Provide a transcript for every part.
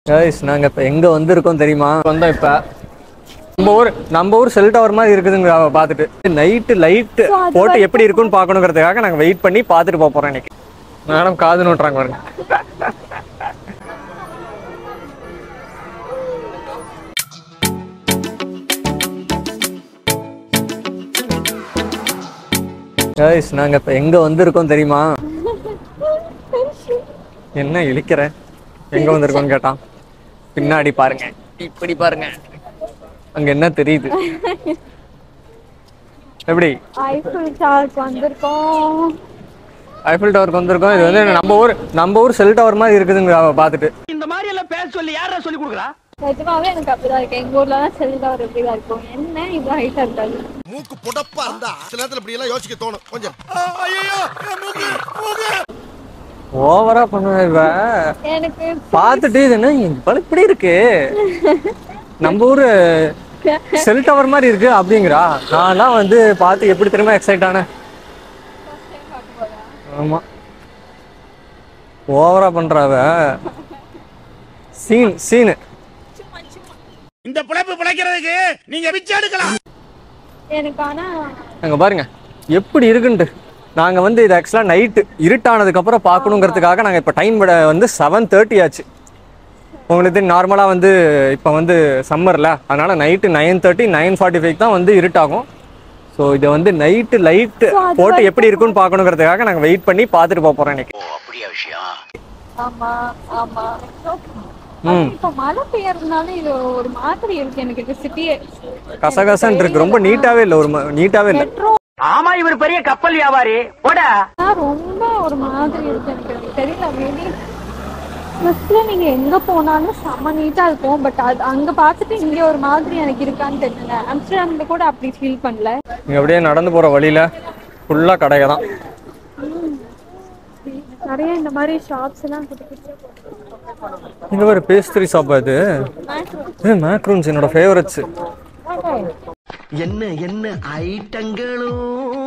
Guys நாங்கள் இப்போ எங்கே வந்திருக்கோம் தெரியுமா வந்தோம் இப்போ நம்ம ஊர் நம்ம ஊர் செல் டவர் மாதிரி இருக்குதுங்க பார்த்துட்டு நைட்டு லைட்டு போட்டு எப்படி இருக்குன்னு பார்க்கணுங்கிறதுக்காக நாங்கள் வெயிட் பண்ணி பார்த்துட்டு போக போகிறோம் இன்னைக்கு மேடம் காது நோட்டுறாங்க பாருங்க கைஸ் நாங்கள் இப்போ எங்கே வந்திருக்கோம் தெரியுமா என்ன இழிக்கிற எங்க வந்திருக்கோம்னு கேட்டான் பின்னாடி பாருங்க இப்படி பாருங்க அங்க என்ன தெரியுது எப்படி ஐஃபில் டவருக்கு வந்திருக்கோம் ஐஃபில் டவருக்கு வந்திருக்கோம் இது வந்து நம்ம ஊர் நம்ம ஊர் செல் டவர் மாதிரி இருக்குதுங்க பார்த்துட்டு இந்த மாதிரி எல்லாம் பேச சொல்லி யாரா சொல்லி கொடுக்குறா நிஜமாவே எனக்கு அப்படிதான் இருக்கு எங்க ஊர்ல தான் செல் டவர் இப்படிதான் இருக்கும் என்ன இது ஹைட்டா இருக்காது மூக்கு புடப்பா இருந்தா சில நேரத்துல இப்படி எல்லாம் யோசிக்க தோணும் கொஞ்சம் ஓவரா பண்ணுவ இவ எனக்கு பார்த்துட்டு இது என்ன இவ்வளவு இப்படி இருக்கு நம்ம ஊரு செல் டவர் மாதிரி இருக்கு அப்படிங்கிறா நான்லாம் வந்து பார்த்து எப்படி திரும்ப எக்ஸைட் ஆனேன் ஆமா ஓவரா பண்றாவ சீன் சீனு இந்த பிழைப்பு பிழைக்கிறதுக்கு நீங்க பிச்சை எடுக்கலாம் எனக்கு ஆனா அங்க பாருங்க எப்படி இருக்குன்ட்டு நாங்க வந்து இது ஆக்சுவலா நைட்டு இருட்டானதுக்கு அப்புறம் பார்க்கணுங்கிறதுக்காக நாங்க இப்ப டைம் விட வந்து செவன் தேர்ட்டி ஆச்சு உங்களுக்கு நார்மலாக வந்து இப்போ வந்து சம்மரில் அதனால night nine thirty nine forty five தான் வந்து இருட்டாகும் ஸோ இதை வந்து நைட்டு லைட்டு So, அது போட்டு எப்படி இருக்குன்னு பார்க்கணுங்கிறதுக்காக நாங்கள் வெயிட் பண்ணி பார்த்துட்டு போக போகிறோம் இன்னைக்கு ஆமா ஆமா ம் இப்ப மழை பெய்யறதுனால இது ஒரு மாதிரி இருக்கு எனக்கு இந்த சிட்டியே கசகசன்னு இருக்கு ரொம்ப நீட்டாவே இல்லை ஒரு நீட்டாவே இல்லை மெட்ரோ ஆமா இவர் பெரிய கப்பல் வியாபாரி போடா ரொம்ப ஒரு மாதிரி இருக்கு எனக்கு எனக்கு தெரியல மேபி பஸ்ல நீங்க எங்க போனாலும் செம்ம நீட்டா இருக்கும் பட் அது அங்க பார்த்துட்டு இங்க ஒரு மாதிரி எனக்கு இருக்கான்னு தெரியல ஆம்ஸ்டர்டாம்ல கூட அப்படி ஃபீல் பண்ணல இங்கே அப்படியே நடந்து போகிற வழியில் ஃபுல்லாக கடையை தான் நிறைய இந்த மாதிரி ஷாப்ஸ் எல்லாம் குட்டி குட்டியா இது ஒரு பேஸ்ட்ரி ஷாப் இது ஏ மேக்ரூன்ஸ் என்னோட ஃபேவரட்ஸ் என்ன என்ன ஐட்டங்களும்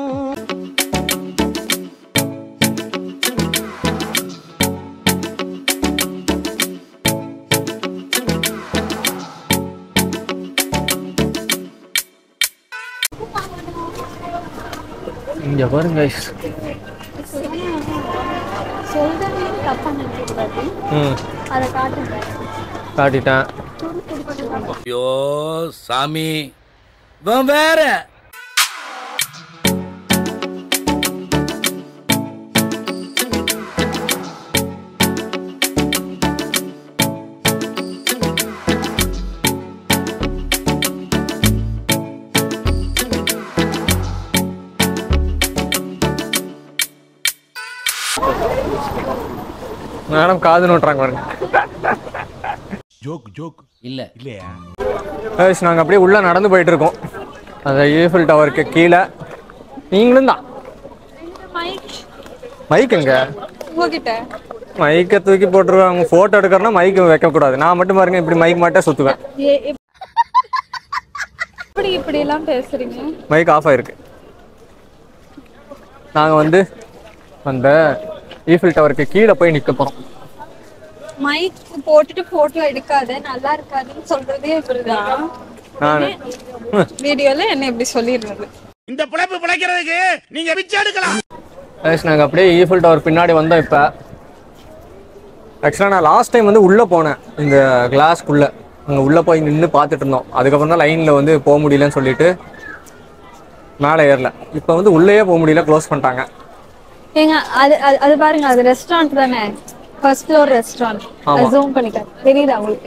இங்கே பாருங்க guys. சொல்றதே தப்பா நினைக்கக்கூடாது ம் அதை காட்டுங்க காட்டிட்டேன் ஐயோ சாமி இவன் வேற மேடம் காது நோட்டுறாங்க பாருங்க ஜோக் ஜோக் இல்ல இல்லையா guys, நாங்க அப்படியே உள்ள நடந்து போயிட்டு இருக்கோம் அந்த ஈஃபில் டவருக்கு கீழே நீங்களும் தான் மைக் மைக் எங்க உங்ககிட்ட மைக்கை தூக்கி போட்டுருவாங்க ஃபோட்டோ எடுக்கிறனா மைக் வைக்கக்கூடாது நான் மட்டும் பாருங்க இப்படி மைக் மட்டும் சுற்றுவேன் ஏ- எப்- எப்படி இப்படி எல்லாம் பேசுறீங்க மைக் ஆஃப் ஆயிருக்கு நாங்கள் வந்து அந்த ஈஃபில் டவருக்கு கீழே போய் நிற்க போகிறோம் மைக் போட்டுட்டு போட்டோ எடுக்காத நல்லா இருக்காதுன்னு சொல்றதே இப்படிதான் நான் வீடியோல என்ன இப்படி சொல்லிடுறது இந்த பிழைப்பு பிழைக்கிறதுக்கு நீங்க பிச்சை எடுக்கலாம் கைஸ் நாங்கள் அப்படியே ஈஃபில் டவர் பின்னாடி வந்தோம் இப்போ ஆக்சுவலாக நான் லாஸ்ட் டைம் வந்து உள்ளே போனேன் இந்த கிளாஸ்க்குள்ளே அங்கே உள்ளே போய் நின்று பார்த்துட்டு இருந்தோம் அதுக்கப்புறம் தான் லைனில் வந்து போக முடியலன்னு சொல்லிட்டு மேலே ஏறல இப்போ வந்து உள்ளேயே போக முடியல க்ளோஸ் பண்ணிட்டாங்க ஏங்க அது அது- அது பாருங்க அது ரெஸ்டாரண்ட் தானே ஃபர்ஸ்ட் ஃப்ளோர் ரெஸ்டாரண்ட் ஆமா. ஜூம் பண்ணிக்க தெரியுதா உங்களுக்கு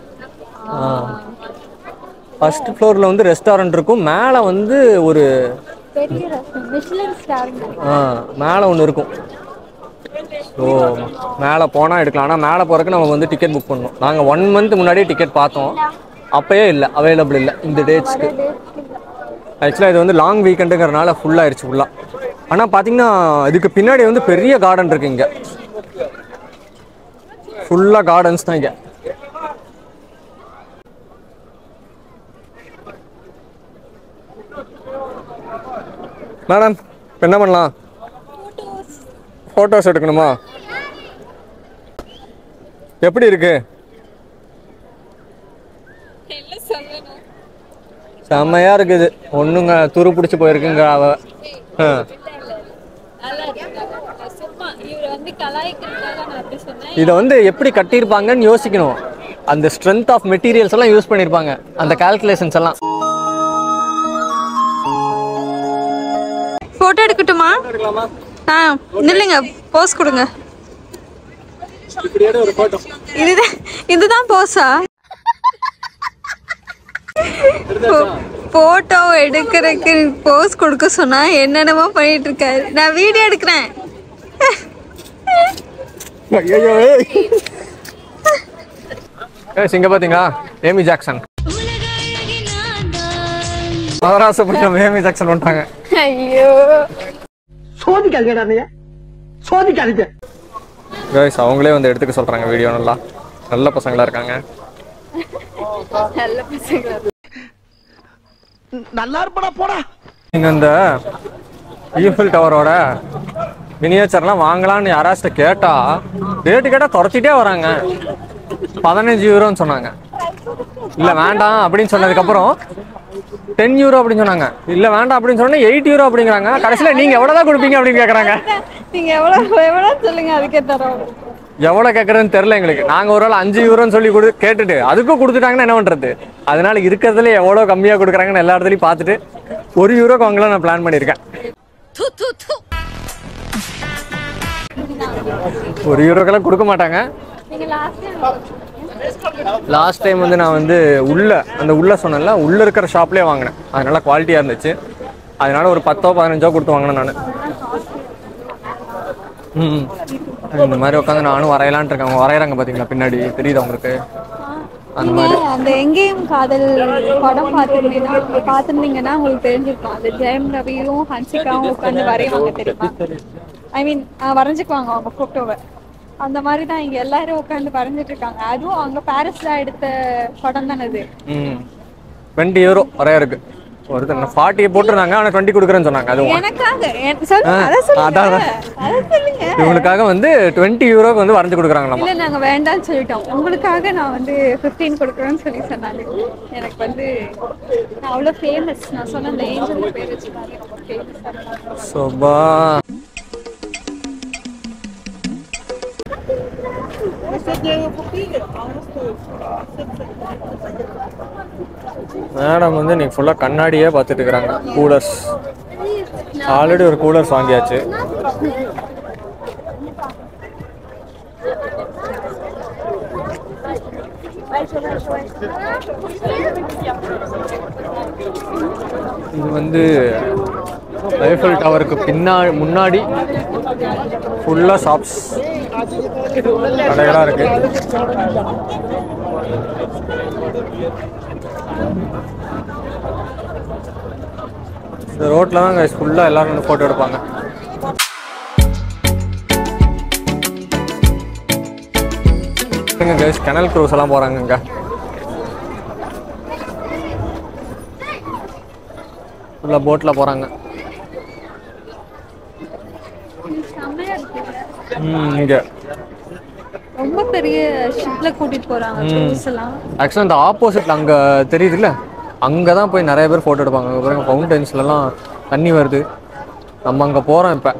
ஃபர்ஸ்ட் ஃப்ளோரில் வந்து ரெஸ்டாரண்ட் இருக்கும் மேலே வந்து ஒரு பெரிய ரெஸ்டாரண்ட் மிஷ்லின் ஸ்டார் ஆ மேலே ஒன்று இருக்கும் ஸோ மேலே போனால் எடுக்கலாம் ஆனால் மேலே போகிறதுக்கு நம்ம வந்து டிக்கெட் புக் பண்ணணும் நாங்கள் ஒன் மந்த் முன்னாடியே டிக்கெட் பார்த்தோம் அப்போயே இல்லை அவைலபிள் இல்லை இந்த டேட்ஸ்க்கு ஆக்சுவலாக இது வந்து லாங் வீக்கெண்டுங்கிறனால ஃபுல் ஆயிடுச்சு ஃபுல்லாக ஆனால் பார்த்தீங்கன்னா இதுக்கு பின்னாடி வந்து பெரிய கார்டன் இருக்கு இங்கே ஃபுல்லாக கார்டன்ஸ் தான் இங்கே மேடம் இப்போ என்ன பண்ணலாம் ஃபோட்டோஸ் எடுக்கணுமா எப்படி இருக்கு இல்ல சொல்லணும் செம்மையா இருக்குது ஒண்ணுங்க துரு பிடிச்சி போயிருக்குங்க அவ ஆ. நல்லா இருக்கு சும்மா இவரை வந்து கலாய்க்கிறதுக்காக நான் அப்படி சொன்னேன் இதை வந்து எப்படி கட்டியிருப்பாங்கன்னு யோசிக்கணும் அந்த ஸ்ட்ரென்த் ஆஃப் மெட்டீரியல்ஸ் எல்லாம் யூஸ் பண்ணியிருப்பாங்க அந்த கால்குலேஷன்ஸ் எல்லாம் போட்டோ எடுக்கட்டுமா ஆ நில்லுங்க போஸ் கொடுங்க இதுதான் இதுதான் போஸா போட்டோ எடுக்கிறதுக்கு போஸ் கொடுக்க சொன்னா என்னென்னமோ பண்ணிட்டு இருக்காரு நான் வீடியோ எடுக்கிறேன் ஏய், இங்க பாத்தீங்களா Amy Jackson Madrasapattinam Amy Jackson வந்துட்டாங்க ஐயோ கைஸ் அவங்களே வந்து எடுத்துக்க சொல்றாங்க வீடியோ நல்லா நல்ல பசங்களா இருக்காங்க நல்ல பசங்க நல்லா இருப்படா போடா நீங்க இந்த ஈஃபில் டவரோட மினியேச்சர்லாம் வாங்கலாம்னு யாராச்சும் கேட்டா ரேட்டு கேட்டா துரத்திட்டே வராங்க பதினஞ்சு யூரோன்னு சொன்னாங்க இல்ல வேண்டாம் அப்படின்னு சொன்னதுக்கப்புறம் டென் யூரோ அப்படின்னு சொன்னாங்க இல்ல வேண்டாம் அப்படின்னு சொன்னா எயிட் யூரோ அப்படிங்கிறாங்க கடைசியில நீங்க எவ்வளவுதான் கொடுப்பீங்க அப்படின்னு கேக்குறாங்க நீங்க எவ்வளவு எவ்வளவு சொல்லுங்க அதுக்கே தரோம் எவ்வளவு கேக்குறதுன்னு தெரியல எங்களுக்கு நாங்க ஒரு வேளை அஞ்சு யூரோன்னு சொல்லி கொடு கேட்டுட்டு அதுக்கும் கொடுத்துட்டாங்கன்னா என்ன பண்றது அதனால இருக்கிறதுல எவ்வளவு கம்மியா கொடுக்குறாங்கன்னு எல்லா இடத்துலயும் பார்த்துட்டு ஒரு யூரோக்கு வாங்கலாம் நான் பிளான் பண்ணியிருக்கேன் ஒரு யூரோக்கெல்லாம் கொடுக்க மாட்டாங்க நீங்க லாஸ்ட் லாஸ்ட் டைம் வந்து நான் வந்து உள்ள அந்த உள்ள சொன்னேன்ல உள்ள இருக்கிற ஷாப்லயே வாங்கினேன் அது நல்லா குவாலிட்டியா இருந்துச்சு அதனால ஒரு பத்தோ பதினஞ்சோ கொடுத்து வாங்கினேன் நான் ம் இந்த மாதிரி உட்காந்து நானும் வரையலான்ட்டு இருக்கேன் அவங்க வரையறாங்க பாத்தீங்களா பின்னாடி தெரியுதா உங்களுக்கு அந்த மாதிரி நீங்க அந்த எங்கேயும் காதல் படம் பார்த்துருந்தீங்கன்னா பார்த்துருந்தீங்கன்னா உங்களுக்கு தெரிஞ்சிருக்கும் அந்த ஜெயம் ரவியும் ஹன்சிகாவும் உட்காந்து வரைவாங்க தெரியுமா ஐ மீன் வரைஞ்சுக்குவாங்க அவங்க போட்டோவை அந்த மாதிரி தான் இங்க எல்லாரும் உட்காந்து வரைஞ்சிட்டு இருக்காங்க அதுவும் அவங்க பாரிஸ்ல எடுத்த படம் தானே அது ம் டுவெண்ட்டி யூரோ வரையருக்கு ஒருத்தர் ஃபார்ட்டியை போட்டிருந்தாங்க ஆனால் டுவெண்ட்டி கொடுக்குறேன்னு சொன்னாங்க அதுவும் எனக்காக என்- சொல்லுங்க ஆ, அதை சொல்லுங்க அதான், அதான். அதை சொல்லுங்க இவங்களுக்காக வந்து டுவெண்ட்டி யூரோக்கு வந்து வரைஞ்சு கொடுக்குறாங்களாமா இல்ல நாங்க வேண்டாம்னு சொல்லிட்டோம் உங்களுக்காக நான் வந்து 15 கொடுக்குறேன்னு சொல்லி சொன்னாங்க எனக்கு வந்து நான் அவ்வளவு ஃபேமஸ் நான் சொன்ன அந்த ஏஞ்சல் பேர் வச்சுக்காங்க ரொம்ப ஃபேமஸ் சோபா மேடம் வந்து இன்னைக்கு ஃபுல்லாக கண்ணாடியே பார்த்துட்டு இருக்கிறாங்க கூலர்ஸ் ஆல்ரெடி ஒரு கூலர்ஸ் வாங்கியாச்சு இது வந்து ஐஃபில் டவருக்கு பின்னாடி முன்னாடி ஃபுல்லாக ஷாப்ஸ் கடைகளாக இருக்கு இந்த ரோட்டில் தான் ஃபுல்லாக எல்லாரும் வந்து ஃபோட்டோ எடுப்பாங்க கைஸ் கனல் க்ரூஸ் எல்லாம் போகிறாங்கங்க ஃபுல்லாக போட்டில் போகிறாங்க செம்மையா இருக்குல்ல ம் இங்கே ரொம்ப பெரிய ஷிப்ல கூட்டிட்டு போறாங்க cruise எல்லாம் ஆக்சுவலாக இந்த ஆப்போசிட்ல அங்கே தெரியுதுல்ல அங்கே தான் போய் நிறைய பேர் ஃபோட்டோ எடுப்பாங்க அங்கே பாருங்க ஃபவுண்டன்ஸ்லலாம் தண்ணி வருது நம்ம அங்கே போகிறோம் இப்போ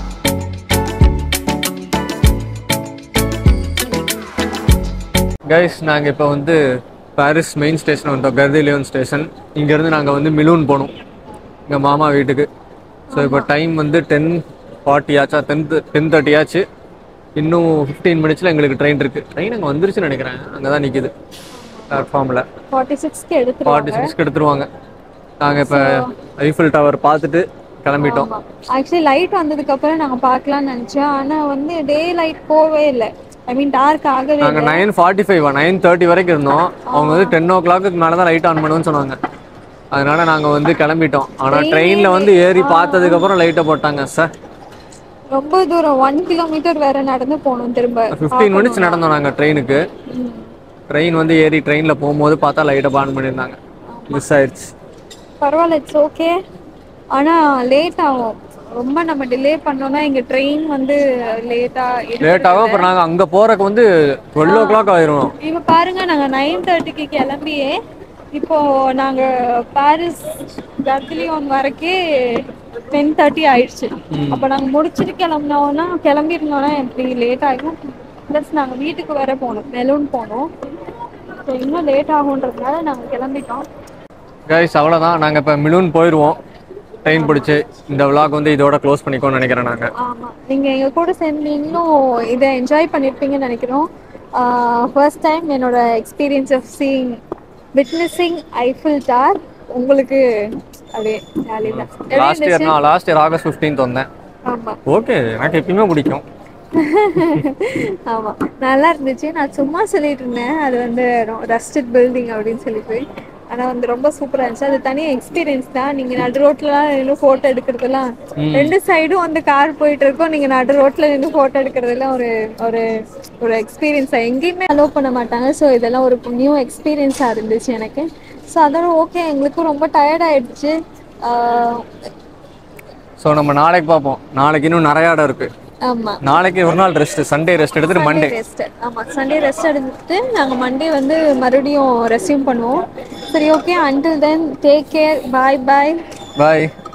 கைஸ் நாங்கள் இப்போ வந்து பாரிஸ் மெயின் ஸ்டேஷன் வந்தோம் கர்திலியோன் ஸ்டேஷன் இங்கேருந்து நாங்கள் வந்து மிலூன் போகணும் எங்கள் மாமா வீட்டுக்கு ஸோ இப்போ டைம் வந்து டென் ஃபார்ட்டி ஆச்சா டென் டென் தேர்ட்டி ஆச்சு இன்னும் ஃபிஃப்டீன் மினிட்ஸில் எங்களுக்கு ட்ரெயின் இருக்குது ட்ரெயின் அங்கே வந்துருச்சுன்னு நினைக்கிறேன் அங்கே தான் நிற்கிது பிளாட்ஃபார்மில் ஃபார்ட்டி சிக்ஸ்க்கு ஃபார்ட்டி எடுத்துருவாங்க சிக்ஸ்க்கு எடுத்துருவாங்க நாங்கள் இப்போ ஐஃபில் டவர் பார்த்துட்டு கிளம்பிட்டோம் ஆக்சுவலி லைட் வந்ததுக்கு அப்புறம் நாங்க பார்க்கலாம்னு நினைச்சோம் ஆனா வந்து டே லைட் போவே இல்லை ஐ மீன் டார்க் ஆகவே நாங்கள் இல்லை nine forty five nine thirty வரைக்கும் இருந்தோம் அவங்க வந்து டென் ஓ கிளாக்கு மேலே தான் லைட் ஆன் பண்ணுவோம்னு சொன்னாங்க அதனால நாங்கள் வந்து கிளம்பிட்டோம் ஆனால் ட்ரெயினில் வந்து ஏறி பார்த்ததுக்கப்புறம் லைட்டை போட்டாங்க சார் ரொம்ப தூரம் ஒன் கிலோமீட்டர் வேற நடந்து போகணும் திரும்ப ஃபிஃப்டீன் மினிட்ஸ் நடந்தோம் நாங்கள் ட்ரெயினுக்கு ட்ரெயின் வந்து ஏறி ட்ரெயினில் போகும்போது பார்த்தா லைட்டை பான் பண்ணியிருந்தாங்க மிஸ் ஆயிடுச்சு பரவாயில்ல இட்ஸ் ஓகே ஆனா லேட் ஆகும் ரொம்ப நம்ம டிலே பண்ணோம்னா எங்க ட்ரெயின் வந்து லேட்டா லேட் ஆகும் அப்புறம் நாங்கள் அங்கே போகிறக்கு வந்து டுவெல் ஓ கிளாக் ஆயிரும் இப்ப பாருங்க நாங்க நைன் தேர்ட்டிக்கு கிளம்பியே இப்போ நாங்க பாரிஸ் கர்திலியோன் வரைக்கே டென் தேர்ட்டி ஆயிடுச்சு அப்போ நாங்க முடிச்சுட்டு கிளம்புனோம்னா கிளம்பிருந்தோம்னா எப்படி லேட் ஆகும் ப்ளஸ் நாங்க வீட்டுக்கு வேற போகணும் மெலூன் போனோம் ஸோ இன்னும் லேட் ஆகுன்றதுனால நாங்க கிளம்பிட்டோம் கைஸ் அவ்வளோதான் நாங்கள் இப்போ மிலூன் போயிடுவோம் ட்ரெயின் பிடிச்சி இந்த vlog வந்து இதோட க்ளோஸ் பண்ணிக்கோன்னு நினைக்கிறேன் நாங்கள் ஆமா நீங்க எங்க கூட சேர்ந்து நீங்களும் இதை என்ஜாய் பண்ணிருப்பீங்கன்னு நினைக்கிறோம் ஃபர்ஸ்ட் டைம் என்னோட experience of seeing witnessing Eiffel tower உங்களுக்கு அப்படியே ஜாலி தான் எப்படி லாஸ்ட் இயர் இருந்துச்சு? நான் லாஸ்ட் இயர் ஆகஸ்ட் ஃபிஃப்டீன்த் வந்தேன் ஆமா ஓகே எனக்கு எப்பயுமே பிடிக்கும் ஆமா நல்லா இருந்துச்சு நான் சும்மா சொல்லிட்டு இருந்தேன் அது வந்து ரஸ்டட் பில்டிங் அப்படின்னு சொல்லிட்டு ஆனா வந்து ரொம்ப சூப்பரா இருந்துச்சு அது தனி எக்ஸ்பீரியன்ஸ் தான் நீங்க நடு ரோட்லலாம் நின்று போட்டோ எடுக்கிறதுலாம் ரெண்டு சைடும் வந்து கார் போயிட்டு இருக்கோம் நீங்க நடு ரோட்ல நின்று போட்டோ எடுக்கிறதுலாம் ஒரு ஒரு ஒரு எக்ஸ்பீரியன்ஸ் எங்கேயுமே அலோவ் பண்ண மாட்டாங்க ஸோ இதெல்லாம் ஒரு நியூ எக்ஸ்பீரியன்ஸாக இருந்துச்சு எனக்கு ஸோ அதோட ஓகே எங்களுக்கும் ரொம்ப டயர்ட் ஆயிடுச்சு ஆஹ் ஸோ நம்ம நாளைக்கு பார்ப்போம் நாளைக்கு இன்னும் நிறைய இடம் இருக்கு ஆமா நாளைக்கு ஒரு நாள் ரெஸ்ட் சண்டே ரெஸ்ட் எடுத்துட்டு மண்டே ரெஸ்ட் ஆமா சண்டே ரெஸ்ட் எடுத்துட்டு நாங்க மண்டே வந்து மறுபடியும் ரெஸ்யூம் பண்ணுவோம் சரி okay until then take care bye bye பாய்